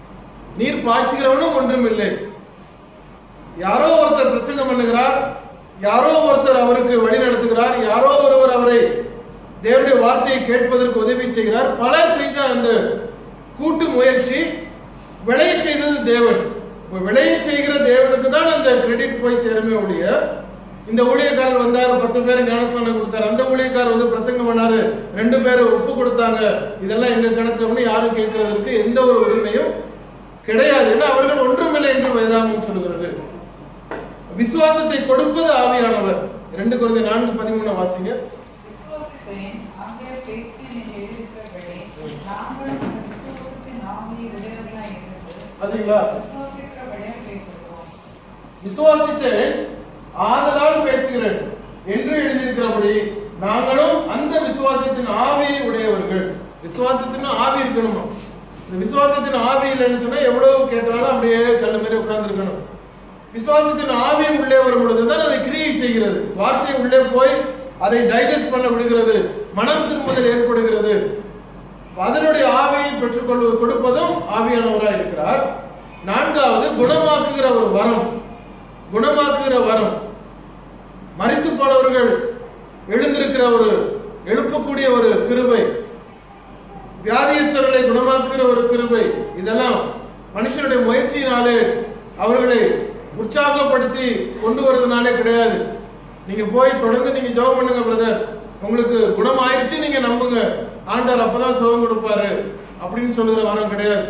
நீர் பாய்ச்சுகிறவனும் ஒன்றுமில்லை யாரோ ஒருத்தர் பிரசங்கம் பண்ணுகிறார் யாரோ ஒருத்தர் அவருக்கு வழி நடத்துகிறார் யாரோ ஒருவர் அவரை தேவனுடைய வார்த்தையை கேட்பதற்கு உதவி செய்கிறார் பலர் செய்த அந்த கூட்டு முயற்சி விளைய செய்தது தேவன் இப்ப விளைய செய்கிற தேவனுக்கு தான் அந்த கிரெடிட் போய் சேருமே ஒழிய இந்த ஊழியக்காரர் வந்தாரு பத்து பேர் ஞானஸ்தானம் கொடுத்தாரு அந்த ஊழியக்காரர் வந்து பிரசங்கம் பண்ணாரு ரெண்டு பேர் ஒப்பு கொடுத்தாங்க இதெல்லாம் எங்க கணக்குன்னு யாரும் கேட்கறதுக்கு எந்த ஒரு உரிமையும் கிடையாது ஏன்னா அவர்கள் ஒன்றுமில்லை என்று வேதாமம் சொல்கிறது விசுவாசத்தை கொடுப்பது ஆவியானவர் ரெண்டு குழந்தை நான்கு பதிமூணு வாசிங்க விசுவாசித்தேன் ஆகிய பேசினேன் என்று எழுதியிருக்கிறபடி நாங்களும் அந்த விசுவாசத்தின் ஆவியை உடையவர்களாய் இருந்து பாத்தீங்களா விசுவாசிக்கிறபடியே பேசுகிறோம் விசுவாசித்தேன் ஆதலால் பேசுகிறேன் என்று எழுதியிருக்கிறபடி நாங்களும் அந்த விசுவாசத்தின் ஆவியை உடையவர்கள் விசுவாசத்தின் ஆவி இருக்கணுமா இந்த விசுவாசத்தின் ஆவி இல்லைன்னு சொன்னா எவ்வளவு கேட்டாலும் அப்படியே கல்ல மாதிரி உட்கார்ந்துருக்கணும் விசுவாசத்தின் ஆவி உள்ளே வரும் பொழுதுதான் அதை கிரியை செய்கிறது வார்த்தை உள்ளே போய் அதை டைஜஸ்ட் பண்ண விடுகிறது மனம் திரும்புதல் ஏற்படுகிறது அதனுடைய ஆவியை பெற்றுக்கொள்வது கொடுப்பதும் ஆவியானவராய் இருக்கிறார் நான்காவது குணமாக்குகிற ஒரு வரம் குணமாக்குகிற வரம் மரித்து போனவர்கள் எழுந்திருக்கிற ஒரு எழுப்பக்கூடிய ஒரு கிருபை வியாதியஸ்தர்களை குணமாக்குகிற ஒரு கிருபை இதெல்லாம் மனுஷனுடைய முயற்சியினாலே அவர்களை உற்சாகப்படுத்தி கொண்டு வரதுனாலே கிடையாது நீங்க போய் தொடர்ந்து நீங்க ஜெபம் பண்ணுங்க பிரதர் உங்களுக்கு குணம் ஆயிடுச்சு நீங்க நம்புங்க ஆண்டவர் அப்பதான் சுகம் கொடுப்பாரு அப்படின்னு சொல்லுகிற வரம் கிடையாது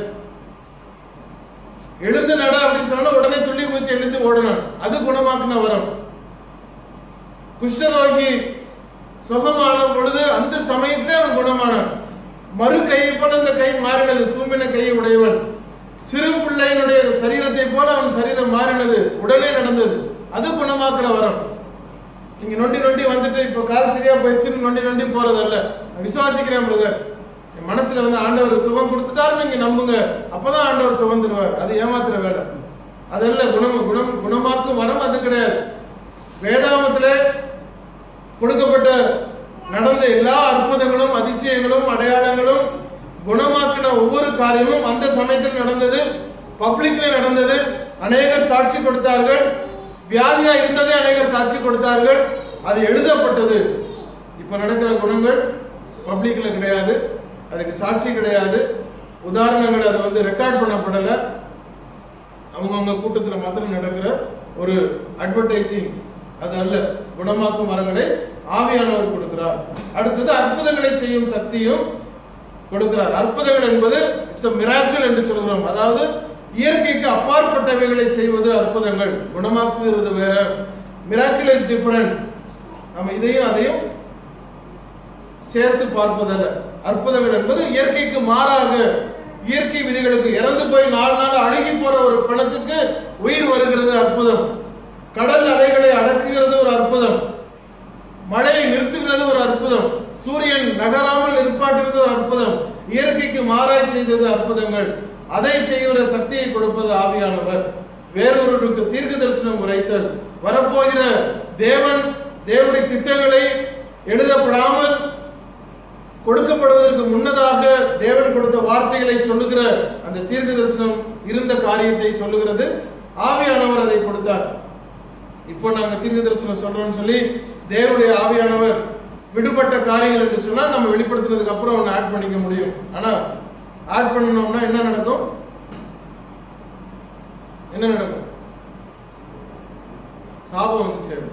எழுந்து நட அப்படின்னு சொன்னா உடனே துள்ளி குதிச்சு எழுந்து ஓடணும் அது குணமாக்குன வரம் குஷ்டரோகி சுகமான பொழுது அந்த சமயத்திலே அவன் குணமானான் மறு கையை போல அந்த கை மாறினது சூம்பின கையை உடையவன் சிறு பிள்ளையினுடைய சரீரத்தை போல அவன் சரீரம் மாறினது உடனே நடந்தது அது குணமாக்குற வரம் நீங்க நொண்டி நொண்டி வந்துட்டு இப்ப கால் சரியா போயிடுச்சுன்னு நொண்டி நொண்டி போறதல்ல நான் விசுவாசிக்கிறேன் பிரதர் என் மனசுல வந்து ஆண்டவர் சுகம் கொடுத்துட்டாரு நீங்க நம்புங்க அப்பதான் ஆண்டவர் சுகம் தருவார் அது ஏமாத்துற வேலை அதல்ல குணம் குணம் குணமாக்கும் வரம் அது கிடையாது வேதாமத்திலே கொடுக்கப்பட்ட நடந்த எல்லா அற்புதங்களும் அதிசயங்களும் அடையாளங்களும் குணமாக்கின ஒவ்வொரு காரியமும் அந்த சமயத்தில் நடந்தது பப்ளிக்ல நடந்தது அநேகர் சாட்சி கொடுத்தார்கள் வியாதியா இருந்ததே அநேகர் சாட்சி கொடுத்தார்கள் அது எழுதப்பட்டது இப்ப நடக்கிற குணங்கள் பப்ளிக்ல கிடையாது அதுக்கு சாட்சி கிடையாது உதாரணங்கள் அது வந்து ரெக்கார்ட் பண்ணப்படல அவங்கவுங்க கூட்டத்துல மாத்திரம் நடக்கிற ஒரு அட்வர்டைசிங் அது அல்ல குணமாக்கும் வரங்களை ஆவியானவர் கொடுக்கிறார் அடுத்தது அற்புதங்களை செய்யும் சக்தியும் கொடுக்கிறார் அற்புதங்கள் என்பது இட்ஸ் மிராக்கிள் என்று சொல்கிறோம் அதாவது இயற்கைக்கு அப்பாற்பட்டவைகளை செய்வது அற்புதங்கள் குணமாக்குகிறது வேற மிராக்கிள் இஸ் டிஃபரண்ட் நம்ம இதையும் அதையும் சேர்த்து பார்ப்பதல்ல அற்புதங்கள் என்பது இயற்கைக்கு மாறாக இயற்கை விதிகளுக்கு இறந்து போய் நாலு நாள் அழுகி போற ஒரு பிணத்துக்கு உயிர் வருகிறது அற்புதம் கடல் அலைகளை அடக்குகிறது ஒரு அற்புதம் மழையை நிறுத்துகிறது ஒரு அற்புதம் சூரியன் நகராமல் நிற்பாட்டுகிறது ஒரு அற்புதம் இயற்கைக்கு மாறாய் செய்தது அற்புதங்கள் அதை செய்கிற சக்தியை கொடுப்பது ஆவியானவர் வேறொருவருக்கு தீர்க்க தரிசனம் உரைத்தல் வரப்போகிற தேவன் தேவனுடைய திட்டங்களை எழுதப்படாமல் கொடுக்கப்படுவதற்கு முன்னதாக தேவன் கொடுத்த வார்த்தைகளை சொல்லுகிற அந்த தீர்க்க தரிசனம் இருந்த காரியத்தை சொல்லுகிறது ஆவியானவர் அதை கொடுத்தார் இப்போ நாங்க தீர்க்க தரிசனம் சொல்றோம்னு சொல்லி தேவனுடைய ஆவியானவர் விடுபட்ட காரியங்கள் என்று சொன்னா நம்ம வெளிப்படுத்தினதுக்கு அப்புறம் ஒன்று ஆட் பண்ணிக்க முடியும் ஆனா ஆட் பண்ணணும்னா என்ன நடக்கும் என்ன நடக்கும் சாபம் வந்து சேரும்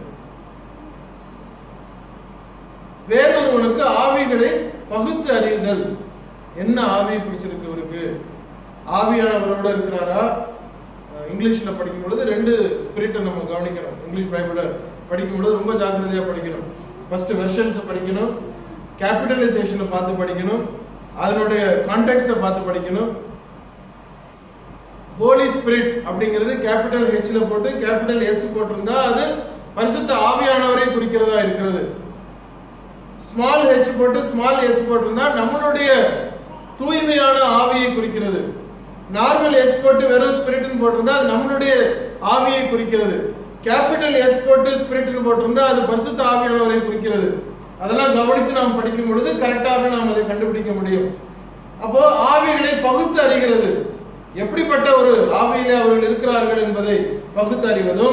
வேறொருவனுக்கு ஆவிகளை பகுத்து அறியுதல் என்ன ஆவி பிடிச்சிருக்கு இவருக்கு ஆவியானவரோட இருக்கிறாரா அஹ் இங்கிலீஷ்ல படிக்கும் பொழுது ரெண்டு ஸ்பிரிட்டை நம்ம கவனிக்கணும் இங்கிலீஷ் பைபிளை படிக்கும் பொழுது ரொம்ப ஜாக்கிரதையா படிக்கணும் ஃபர்ஸ்ட் வெர்ஷன்ஸை படிக்கணும் கேபிட்டலைசேஷனை பார்த்து படிக்கணும் அதனுடைய கான்டெக்ட்டை பார்த்து படிக்கணும் ஹோலி ஸ்பிரிட் அப்படிங்கிறது கேபிட்டல் ஹெச்ல போட்டு கேபிட்டல் எஸ் போட்டிருந்தா அது பரிசுத்த ஆவியானவரை குறிக்கிறதா இருக்கிறது ஸ்மால் ஹெச் போட்டு ஸ்மால் எஸ் போட்டிருந்தா நம்மளுடைய தூய்மையான ஆவியை குறிக்கிறது நார்மல் எஸ் போட்டு வெறும் ஸ்பிரிட்னு போட்டிருந்தா அது நம்மளுடைய ஆவியை குறிக்கிறது கேபிட்டல் எஸ் போட்டு ஸ்பிரிட்னு போட்டிருந்தா அது பரிசுத்த ஆவியானவரை குறிக்கிறது அதெல்லாம் கவனித்து நாம் படிக்கும் பொழுது கரெக்டாக நாம் அதை கண்டுபிடிக்க முடியும் அப்போ ஆவிகளை பகுத்து அறிகிறது எப்படிப்பட்ட ஒரு ஆவியிலே அவர்கள் இருக்கிறார்கள் என்பதை பகுத்து அறிவதும்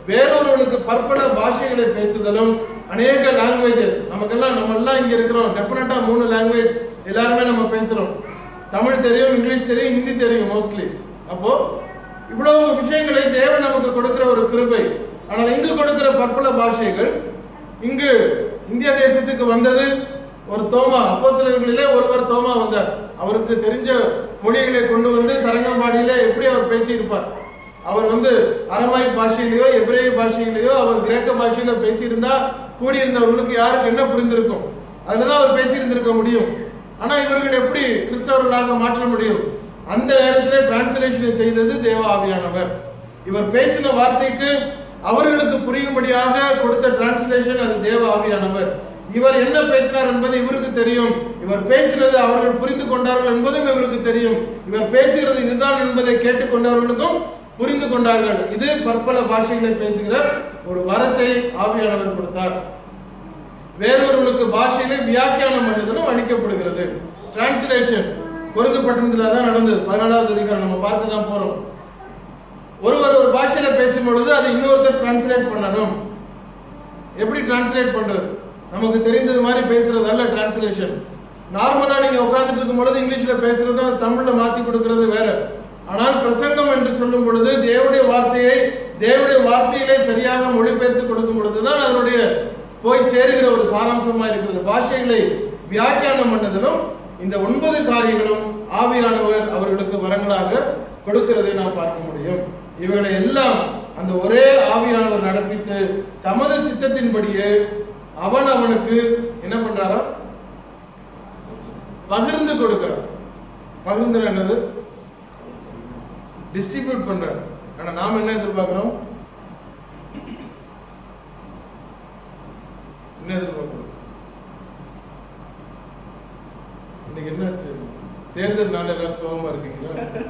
வேறொருவனுக்கு பற்பல பாஷைகளை பேசுதலும் அநேக லாங்குவேஜஸ் நமக்கெல்லாம் நம்ம எல்லாம் இங்க இருக்கிறோம் டெஃபினட்டா மூணு லாங்குவேஜ் எல்லாருமே நம்ம பேசுறோம் தமிழ் தெரியும் இங்கிலீஷ் தெரியும் ஹிந்தி தெரியும் மோஸ்ட்லி அப்போ இவ்வளவு விஷயங்களை தேவன் நமக்கு கொடுக்கிற ஒரு கிருபை ஆனால் இங்கு கொடுக்கிற பற்பல பாஷைகள் இங்கு இந்திய தேசத்துக்கு வந்தது ஒரு தோமா அப்போஸ்தலர்களிலே ஒருவர் தோமா வந்தார் அவருக்கு தெரிஞ்ச மொழிகளை கொண்டு வந்து தரங்கம்பாடியிலே எப்படி அவர் பேசியிருப்பார் அவர் வந்து அரமாய் பாஷையிலேயோ எபிரேய பாஷையிலேயோ அவர் கிரேக்க பாஷையில பேசியிருந்தா கூடியிருந்தவர்களுக்கு யாருக்கு என்ன புரிந்திருக்கும் அதுலதான் அவர் பேசியிருந்திருக்க முடியும் ஆனா இவர்கள் எப்படி கிறிஸ்தவர்களாக மாற்ற முடியும் அந்த நேரத்திலே டிரான்ஸ்லேஷனை செய்தது தேவ ஆவியானவர் இவர் பேசின வார்த்தைக்கு அவர்களுக்கு புரியும்படியாக கொடுத்த டிரான்ஸ்லேஷன் அது தேவ ஆவியானவர் இவர் என்ன பேசினார் என்பது இவருக்கு தெரியும் இவர் பேசினது அவர்கள் புரிந்து கொண்டார்கள் என்பதும் இவருக்கு தெரியும் இவர் பேசுகிறது இதுதான் என்பதை கேட்டுக்கொண்டவர்களுக்கும் புரிந்து கொண்டார்கள் இது பற்பல பாஷைகளை பேசுகிற ஒரு வரத்தை ஆவியானவர் கொடுத்தார் வேறொருவனுக்கு பாஷையிலே வியாக்கியானம் பண்ணுதலும் அளிக்கப்படுகிறது டிரான்ஸ்லேஷன் பொருந்து பட்டணத்துல தான் நடந்தது பதினாலாவது அதிகாரம் நம்ம பார்க்க தான் போறோம் ஒருவர் ஒரு பாஷையில பேசும் பொழுது அதை இன்னொருத்தர் டிரான்ஸ்லேட் பண்ணணும் எப்படி டிரான்ஸ்லேட் பண்றது நமக்கு தெரிந்தது மாதிரி பேசுறது அல்ல டிரான்ஸ்லேஷன் நார்மலா நீங்க உட்கார்ந்துட்டு இருக்கும் பொழுது இங்கிலீஷ்ல பேசுறது அது தமிழ்ல மாத்தி கொடுக்கிறது வேற ஆனால் பிரசங்கம் என்று சொல்லும் பொழுது தேவனுடைய வார்த்தையை தேவனுடைய வார்த்தையிலே சரியாக மொழிபெயர்த்து கொடுக்கும் பொழுதுதான் அதனுடைய போய் சேருகிற ஒரு சாராம்சமா இருக்கிறது பாஷைகளை வியாக்கியானம் பண்ணதிலும் இந்த ஒன்பது காரியங்களும் ஆவியானவர் அவர்களுக்கு வரங்களாக கொடுக்கிறதை நாம் பார்க்க முடியும் இவைகளை எல்லாம் அந்த ஒரே ஆவியானவர் நடப்பித்து தமது சித்தத்தின்படியே அவன் அவனுக்கு என்ன பண்றாரா பகிர்ந்து கொடுக்கிறார் பகிர்ந்து என்னது டிஸ்ட்ரிபியூட் பண்றார் ஆனா நாம என்ன எதிர்பார்க்கிறோம் என்ன எதிர்பார்க்கிறோம் இன்னைக்கு என்ன ஆச்சு? தேர்தல் நாள் எல்லாரும் சோகமா இருக்கீங்களா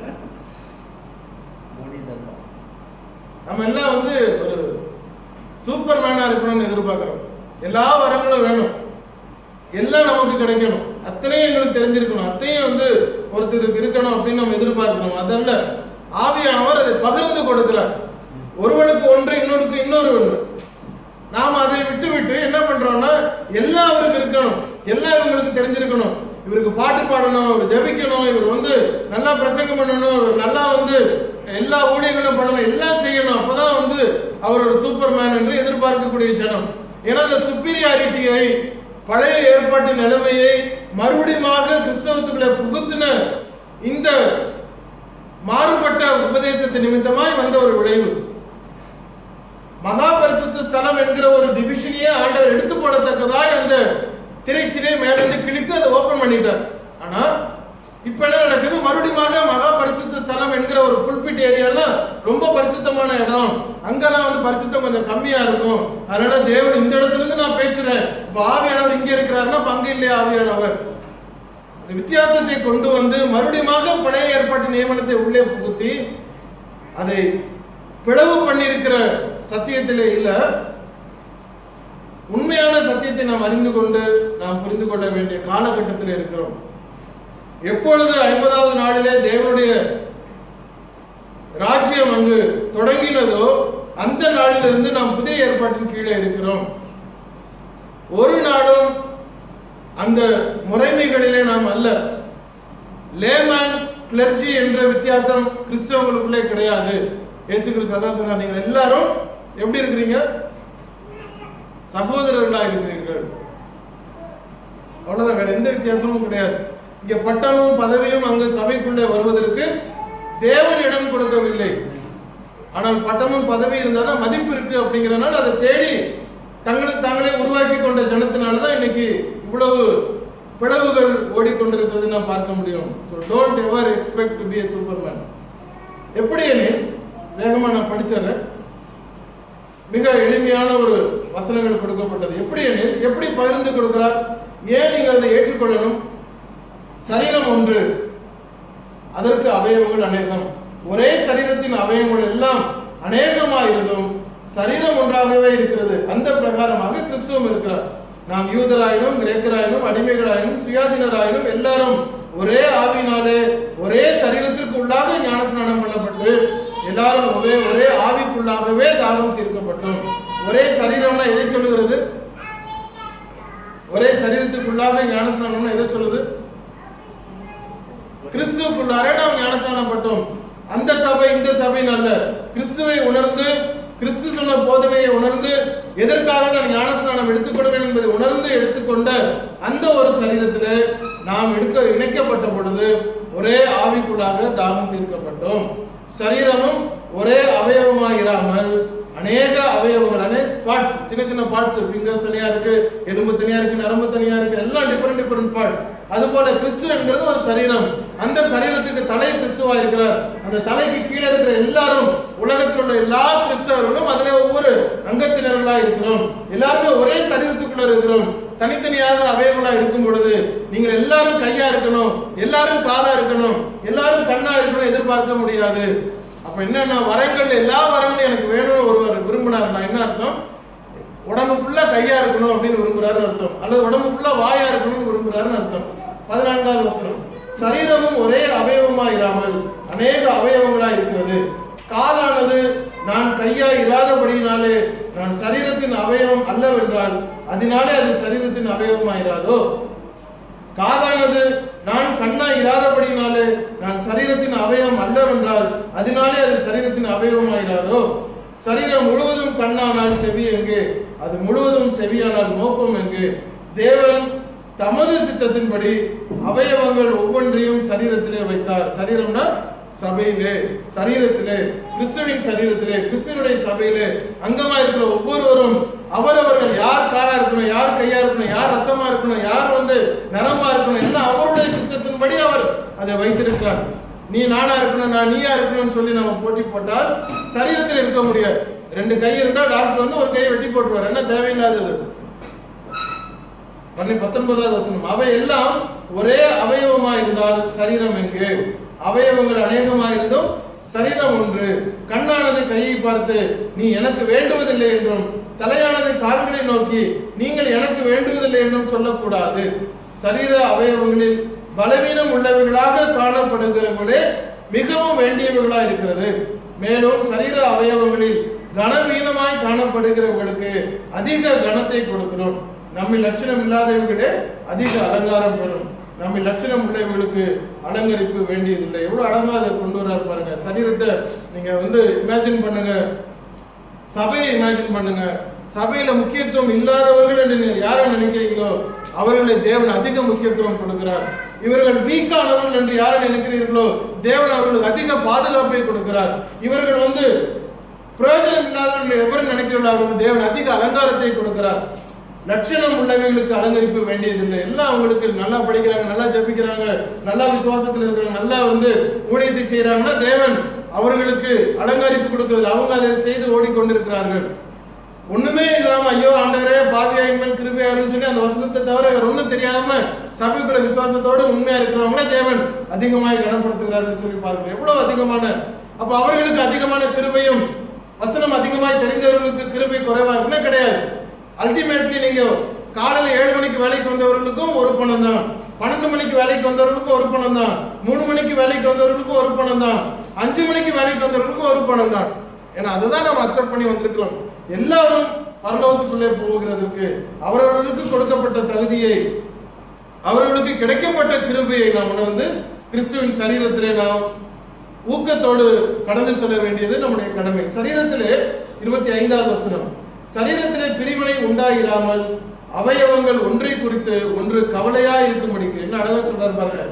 மோடி தர்மா நம்ம எல்லாம் வந்து ஒரு சூப்பர் மேனா இருக்கணும்னு எதிர்பார்க்கிறோம் எல்லா வரங்களும் வேணும் எல்லாம் நமக்கு கிடைக்கணும் அத்தனையும் எங்களுக்கு தெரிஞ்சிருக்கணும் அத்தையும் வந்து ஒருத்தருக்கு இருக்கணும் அப்படின்னு நம்ம எதிர்பார்க்கணும் அதல்ல ஆவியானவர் அதை பகிர்ந்து கொடுக்கிறார் ஒருவனுக்கு ஒன்று இன்னொருக்கு இன்னொரு ஒன்று நாம அதை விட்டு விட்டு என்ன பண்றோம்னா எல்லாம் அவருக்கு இருக்கணும் எல்லாம் இவங்களுக்கு தெரிஞ்சிருக்கணும் இவருக்கு பாட்டு பாடணும் இவர் ஜெபிக்கணும் இவர் வந்து நல்லா பிரசங்கம் பண்ணணும் இவர் நல்லா வந்து எல்லா ஊழியர்களும் பண்ணணும் எல்லாம் செய்யணும் அப்பதான் வந்து அவர் ஒரு சூப்பர் மேன் என்று எதிர்பார்க்கக்கூடிய ஜனம் ஏன்னா அந்த சுப்பீரியாரிட்டியை பழைய ஏற்பாட்டு நிலைமையை மறுபடியுமாக கிறிஸ்தவத்துக்குள்ள புகுத்தின இந்த மாறுபட்ட உபதேசத்து நிமித்தமாய் வந்த ஒரு விளைவு மகா பரிசுத்த ஸ்தலம் என்கிற ஒரு டிவிஷனையே ஆண்டவர் எடுத்து போடத்தக்கதாய் அந்த திரைச்சினை மேல இருந்து கிழித்து அதை ஓபன் பண்ணிட்டார் ஆனா இப்ப என்ன நடக்குது மறுபடியுமாக மகா பரிசுத்த ஸ்தலம் என்கிற ஒரு புல்பிட் ஏரியாலாம் ரொம்ப பரிசுத்தமான இடம் அங்கெல்லாம் வந்து பரிசுத்தம் கொஞ்சம் கம்மியா இருக்கும் அதனால தேவன் இந்த இடத்துல இருந்து நான் பேசுறேன் இப்ப ஆவியானவர் இங்க இருக்கிறாருன்னா அப்ப அங்க இல்லையா ஆவியானவர் அந்த வித்தியாசத்தை கொண்டு வந்து மறுபடியுமாக பழைய ஏற்பாட்டு நியமனத்தை உள்ளே புகுத்தி அதை பிளவு பண்ணியிருக்கிற சத்தியத்திலே இல்ல உண்மையான சத்தியத்தை நாம் அறிந்து கொண்டு நாம் புரிந்து கொள்ள வேண்டிய காலகட்டத்தில் இருக்கிறோம் எப்பொழுது ஐம்பதாவது நாளிலே தேவனுடைய ராஜ்யம் அங்கு தொடங்கினதோ அந்த நாளிலிருந்து நாம் புதிய ஏற்பாட்டின் கீழே இருக்கிறோம் ஒரு நாளும் அந்த முறைமைகளிலே நாம் அல்ல லேமன் கிளர்ச்சி என்ற வித்தியாசம் கிறிஸ்தவங்களுக்குள்ளே கிடையாது இயேசு கிறிஸ்து அதான் சொன்னார் நீங்கள் எல்லாரும் எப்படி இருக்கிறீங்க சகோதரர்களா இருக்கிறீர்கள் அவ்வளவுதான் வேற எந்த வித்தியாசமும் கிடையாது இங்க பட்டமும் பதவியும் அங்கு சபைக்குள்ளே வருவதற்கு தேவன் இடம் கொடுக்கவில்லை ஆனால் பட்டமும் பதவி இருந்தாதான் மதிப்பு இருக்கு அப்படிங்கறதுனால அதை தேடி தங்களுக்கு தாங்களே உருவாக்கி கொண்ட ஜனத்தினால தான் இன்னைக்கு இவ்வளவு பிளவுகள் ஓடிக்கொண்டிருக்கிறது நாம் பார்க்க முடியும் so don't ever expect to be a superman எப்படி எனில் வேகமா நான் படிச்சிடுறேன் மிக எளிமையான ஒரு வசனங்கள் கொடுக்கப்பட்டது எப்படி எனில் எப்படி பகிர்ந்து கொடுக்கிறார் ஏன் நீங்கள் அதை ஏற்றுக்கொள்ளணும் சரீரம் ஒன்று அதற்கு அவயவங்கள் அநேகம் ஒரே சரீரத்தின் அவயவங்கள் எல்லாம் அநேகமாயிருந்தும் சரீரம் ஒன்றாகவே இருக்கிறது அந்த பிரகாரமாக கிறிஸ்துவம் இருக்கிறார் நாம் யூதராயினும் கிரேக்கராயினும் அடிமைகளாயினும் சுயாதீனராயினும் எல்லாரும் ஒரே ஆவியினாலே ஒரே சரீரத்திற்கு உள்ளாக ஞானஸ்நானம் பண்ணப்பட்டு எல்லாரும் எல்லாரும் ஒரே ஒரே ஆவிக்குள்ளாகவே தாகம் தீர்க்கப்பட்டோம் ஒரே சரீரம்னா எதை சொல்லுகிறது ஒரே சரீரத்துக்குள்ளாக ஞானஸ்நானம்னா எதை சொல்லுது கிறிஸ்துவுக்குள்ளாரே நாம் ஞானஸ்நானப்பட்டோம் அந்த சபை இந்த சபைன்னு அல்ல கிறிஸ்துவை உணர்ந்து கிறிஸ்து சொன்ன போதனையை உணர்ந்து எதற்காக நான் ஞானஸ்நானம் எடுத்துக்கொள்கிறேன் என்பதை உணர்ந்து எடுத்துக்கொண்ட அந்த ஒரு சரீரத்திலே நாம் எடுக்க இணைக்கப்பட்ட பொழுது ஒரே ஆவிக்குள்ளாக தாகம் தீர்க்கப்பட்டோம் சரீரமும் ஒரே அவயவமாயிராமல் அநேக அவயவங்கள் அநேக பார்ட்ஸ் சின்ன சின்ன பார்ட்ஸ் ஃபிங்கர்ஸ் தனியா இருக்கு எலும்பு தனியா இருக்கு நரம்பு தனியா இருக்கு எல்லாம் டிஃபரெண்ட் டிஃபரெண்ட் பார்ட்ஸ் அதுபோல கிறிஸ்து என்கிறது ஒரு சரீரம் அந்த சரீரத்துக்கு தலை கிறிஸ்துவா இருக்கிறார் அந்த தலைக்கு கீழே இருக்கிற எல்லாரும் உலகத்தில் உள்ள எல்லா கிறிஸ்தவர்களும் அதுல ஒவ்வொரு அங்கத்தினர்களா இருக்கிறோம் எல்லாருமே ஒரே சரீரத்துக்குள்ள இருக்கிறோம் தனித்தனியாக அவயவங்களா இருக்கும் பொழுது நீங்கள் எல்லாரும் கையா இருக்கணும் எல்லாரும் காலா இருக்கணும் எல்லாரும் கண்ணா இருக்கணும் எதிர்பார்க்க முடியாது அப்ப என்னன்னா வரங்கள் எல்லா வரங்களும் எனக்கு வேணும்னு ஒருவர் விரும்பினாருன்னா என்ன அர்த்தம் உடம்பு ஃபுல்லா கையா இருக்கணும் அப்படின்னு விரும்புறாருன்னு அர்த்தம் அல்லது உடம்பு ஃபுல்லா வாயா இருக்கணும்னு விரும்புறாருன்னு அர்த்தம் பதினான்காவது வசனம் சரீரமும் ஒரே அவயவமா இராமல் அநேக அவயவங்களா இருக்கிறது காலானது நான் கையா இராதபடியினாலே நான் சரீரத்தின் அவயவம் அல்லவென்றால் அதனாலே அது சரீரத்தின் அவயவமாயிராதோ காதானது நான் கண்ணா இராதபடினாலே நான் சரீரத்தின் அவயவம் அல்லவென்றால் அதனாலே அது சரீரத்தின் அவயவமாயிராதோ சரீரம் முழுவதும் கண்ணானால் செவி எங்கு அது முழுவதும் செவியானால் மோப்பம் எங்கு தேவன் தமது சித்தத்தின்படி அவயவங்கள் ஒவ்வொன்றையும் சரீரத்திலே வைத்தார் சரீரம்னா சபையிலே சரீரத்திலே கிறிஸ்துவின் சரீரத்திலே கிறிஸ்துவனுடைய சபையிலே அங்கமா இருக்கிற ஒவ்வொருவரும் அவரவர்கள் யார் காலா இருக்கணும் யார் கையா இருக்கணும் யார் ரத்தமா இருக்கணும் யார் வந்து நரம்பா இருக்கணும் எல்லாம் அவருடைய சித்தத்தின்படி அவர் அதை வைத்திருக்கிறார் நீ நானா இருக்கணும் நான் நீயா இருக்கணும்னு சொல்லி நம்ம போட்டி போட்டால் சரீரத்தில் இருக்க முடியாது ரெண்டு கை இருந்தா டாக்டர் வந்து ஒரு கையை வெட்டி போட்டுருவார் என்ன தேவையில்லாதது பண்ணி பத்தொன்பதாவது வசனம் அவை எல்லாம் ஒரே அவயவமா இருந்தால் சரீரம் எங்கு அவயவங்கள் அநேகமா இருந்தும் சரீரம் ஒன்று கண்ணானது கையை பார்த்து நீ எனக்கு வேண்டுவதில்லை என்றும் தலையானது கால்களை நோக்கி நீங்கள் எனக்கு வேண்டுவதில்லை என்றும் சொல்லக்கூடாது சரீர அவயவங்களில் பலவீனம் உள்ளவைகளாக காணப்படுகிறவர்களே மிகவும் வேண்டியவர்களா இருக்கிறது மேலும் சரீர அவயவங்களில் கனவீனமாய் காணப்படுகிறவர்களுக்கு அதிக கனத்தை கொடுக்கிறோம் நம்மில் லட்சணம் இல்லாதவர்களே அதிக அலங்காரம் பெறும் நம்மில் லட்சணம் உள்ளவர்களுக்கு அலங்கரிப்பு வேண்டியதில்லை எவ்வளவு அழகா அதை கொண்டு வர்றாரு பாருங்க சரீரத்தை நீங்க வந்து இமேஜின் பண்ணுங்க சபையை இமேஜின் பண்ணுங்க சபையில முக்கியத்துவம் இல்லாதவர்கள் என்று நீங்க யாரை நினைக்கிறீங்களோ அவர்களை தேவன் அதிக முக்கியத்துவம் கொடுக்கிறார் இவர்கள் வீக்கானவர்கள் என்று யாரை நினைக்கிறீர்களோ தேவன் அவர்களுக்கு அதிக பாதுகாப்பை கொடுக்கிறார் இவர்கள் வந்து பிரயோஜனம் இல்லாதவர்கள் எவரும் நினைக்கிறார்களோ அவர்களுக்கு தேவன் அதிக அலங்காரத்தை கொடுக்கிறார் லட்சணம் உள்ளவர்களுக்கு அலங்கரிப்பு வேண்டியதில்லை எல்லாம் அவங்களுக்கு நல்லா படிக்கிறாங்க நல்லா ஜெபிக்கிறாங்க நல்லா விசுவாசத்தில் இருக்கிறாங்க நல்லா வந்து ஊழியத்தை செய்யறாங்கன்னா தேவன் அவர்களுக்கு அலங்கரிப்பு கொடுக்கிறது அவங்க அதை செய்து ஓடிக்கொண்டிருக்கிறார்கள் ஒண்ணுமே இல்லாம ஐயோ ஆண்டவரே பாவியாயின் மேல் கிருபையாருன்னு சொல்லி அந்த வசனத்தை தவிர வேற ஒண்ணும் தெரியாம சபைக்குள்ள விசுவாசத்தோடு உண்மையா இருக்கிறவங்கள தேவன் அதிகமாய் கனப்படுத்துகிறார்கள் சொல்லி பார்க்கிறோம் எவ்வளவு அதிகமான அப்ப அவர்களுக்கு அதிகமான கிருபையும் வசனம் அதிகமாய் தெரிந்தவர்களுக்கு கிருபை குறைவா இருக்குன்னா கிடையாது அல்டிமேட்லி நீங்க காலையில ஏழு மணிக்கு வேலைக்கு வந்தவர்களுக்கும் ஒரு பணம் தான் பன்னெண்டு மணிக்கு வேலைக்கு வந்தவர்களுக்கும் ஒரு பணம் தான் மூணு மணிக்கு வேலைக்கு வந்தவர்களுக்கும் ஒரு பணம் தான் அஞ்சு மணிக்கு வேலைக்கு வந்தவர்களுக்கும் ஒரு பணம் தான் ஏன்னா அதுதான் நம்ம அக்செப்ட் பண்ணி வந்திருக்கிறோம் எல்லாரும் பரலோகத்துக்குள்ளே போகிறதுக்கு அவரவர்களுக்கு கொடுக்கப்பட்ட தகுதியை அவர்களுக்கு கிடைக்கப்பட்ட கிருபையை நாம் உணர்ந்து கிறிஸ்துவின் சரீரத்திலே நாம் ஊக்கத்தோடு கடந்து செல்ல வேண்டியது நம்முடைய கடமை சரீரத்திலே இருபத்தி ஐந்தாவது வசனம் சரீரத்திலே பிரிவினை உண்டாயிராமல் அவயவங்கள் ஒன்றை குறித்து ஒன்று கவலையா இருக்கும்படிக்கு என்ன அழகா சொல்றாரு பாருங்க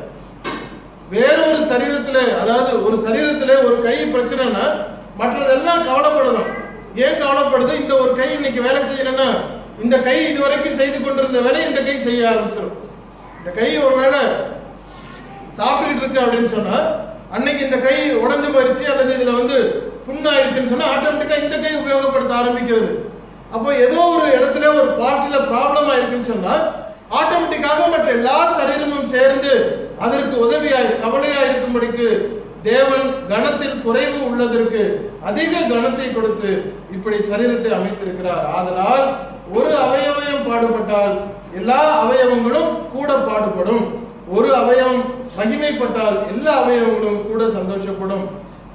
வேறொரு சரீரத்திலே அதாவது ஒரு சரீரத்திலே ஒரு கை பிரச்சனைனா மற்றதெல்லாம் கவலைப்படணும் ஏன் கவலைப்படுது இந்த ஒரு கை இன்னைக்கு வேலை செய்யணும்னா இந்த கை இதுவரைக்கும் செய்து கொண்டிருந்த வேலையை இந்த கை செய்ய ஆரம்பிச்சிடும் இந்த கை ஒருவேளை சாப்பிட்டுக்கிட்டு இருக்கு அப்படின்னு சொன்னா அன்னைக்கு இந்த கை உடைஞ்சு போயிருச்சு அல்லது இதுல வந்து புண்ணாயிருச்சுன்னு சொன்னா ஆட்டோமேட்டிக்கா இந்த கை உபயோகப்படுத்த ஆரம்பிக்கிறது அப்போ ஏதோ ஒரு இடத்துல ஒரு பார்ட்டில ப்ராப்ளம் ஆயிருக்குன்னு சொன்னா ஆட்டோமேட்டிக்காக மற்ற எல்லா சரீரமும் சேர்ந்து அதற்கு உதவியாய் கவலையாய் இருக்கும்படிக்கு தேவன் கணத்தில் குறைவு உள்ளதற்கு அதிக கணத்தை கொடுத்து இப்படி சரீரத்தை அமைத்திருக்கிறார் ஆதலால் ஒரு அவயவம் பாடுபட்டால் எல்லா அவயவங்களும் கூட பாடுபடும் ஒரு அவயவம் மகிமைப்பட்டால் எல்லா அவயவங்களும் கூட சந்தோஷப்படும்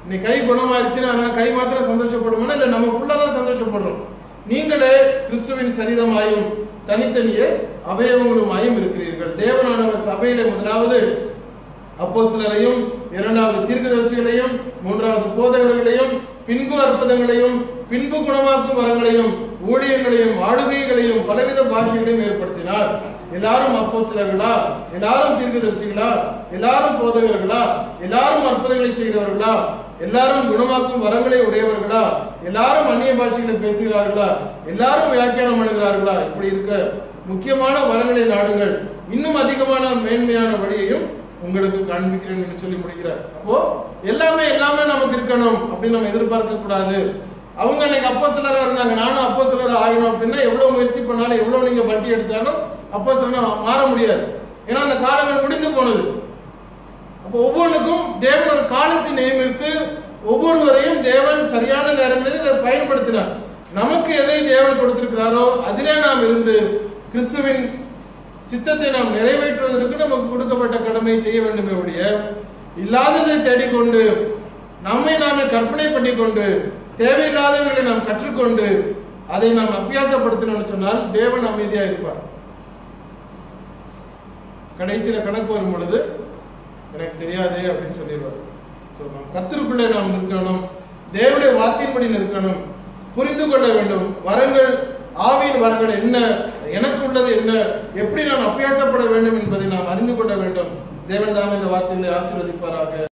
இன்னைக்கு கை குணமாயிருச்சுன்னா அதனால கை மாத்திரம் சந்தோஷப்படுமா இல்ல நம்ம ஃபுல்லா தான் சந்தோஷப்படுறோம் நீங்களே கிறிஸ்துவின் சரீரமாயும் தனித்தனியே அவயவங்களுமாயும் இருக்கிறீர்கள் தேவனானவர் சபையில முதலாவது அப்போஸ்தலரையும் இரண்டாவது தீர்க்கதரிசிகளையும் மூன்றாவது போதகர்களையும் பின்பு அற்புதங்களையும் பின்பு குணமாக்கும் வரங்களையும் ஊழியங்களையும் ஆளுகைகளையும் பலவித பாஷைகளையும் ஏற்படுத்தினார் எல்லாரும் அப்போஸ்தலர்களா எல்லாரும் தீர்க்கதரிசிகளா எல்லாரும் போதகர்களா எல்லாரும் அற்புதங்களை செய்கிறவர்களா எல்லாரும் குணமாக்கும் வரங்களை உடையவர்களா எல்லாரும் அந்நிய பாஷைகளை பேசுகிறார்களா எல்லாரும் வியாக்கியானம் பண்ணுகிறார்களா இப்படி இருக்க முக்கியமான வரங்களை நாடுங்கள் இன்னும் அதிகமான மேன்மையான வழியையும் உங்களுக்கு காண்பிக்கிறேன் என்று சொல்லி முடிக்கிறார் அப்போ எல்லாமே எல்லாமே நமக்கு இருக்கணும் அப்படின்னு நம்ம எதிர்பார்க்க கூடாது அவங்க அன்னைக்கு அப்போ சிலரா இருந்தாங்க நானும் அப்போ சிலர் ஆகணும் அப்படின்னா எவ்வளவு முயற்சி பண்ணாலும் எவ்வளவு நீங்க பட்டி அடிச்சாலும் அப்போ மாற முடியாது ஏன்னா அந்த காலங்கள் முடிந்து போனது அப்போ ஒவ்வொன்றுக்கும் தேவன் ஒரு காலத்தை நியமித்து ஒவ்வொருவரையும் தேவன் சரியான நேரங்களில் இதை பயன்படுத்தினார் நமக்கு எதை தேவன் கொடுத்திருக்கிறாரோ அதிலே நாம் இருந்து கிறிஸ்துவின் சித்தத்தை நாம் நிறைவேற்றுவதற்கு நமக்கு கொடுக்கப்பட்ட கடமை செய்ய வேண்டுமே ஒழிய இல்லாததை தேடிக்கொண்டு நம்மை நாமே கற்பனை பண்ணிக்கொண்டு தேவையில்லாதவர்களை நாம் கற்றுக்கொண்டு அதை நாம் அபியாசப்படுத்தணும்னு சொன்னால் தேவன் அமைதியா இருப்பார் கடைசியில கணக்கு வரும் பொழுது எனக்கு தெரியாது அப்படின்னு சொல்லிடுவார் ஸோ நாம் கத்திற்குள்ளே நாம் நிற்கணும் தேவனுடைய வார்த்தையின்படி நிற்கணும் புரிந்து கொள்ள வேண்டும் வரங்கள் ஆவியின் வரங்கள் என்ன எனக்கு உள்ளது என்ன எப்படி நான் அபியாசப்பட வேண்டும் என்பதை நாம் அறிந்து கொள்ள வேண்டும் தேவன் தாம் இந்த வார்த்தைகளை ஆசீர்வதிப்பாராக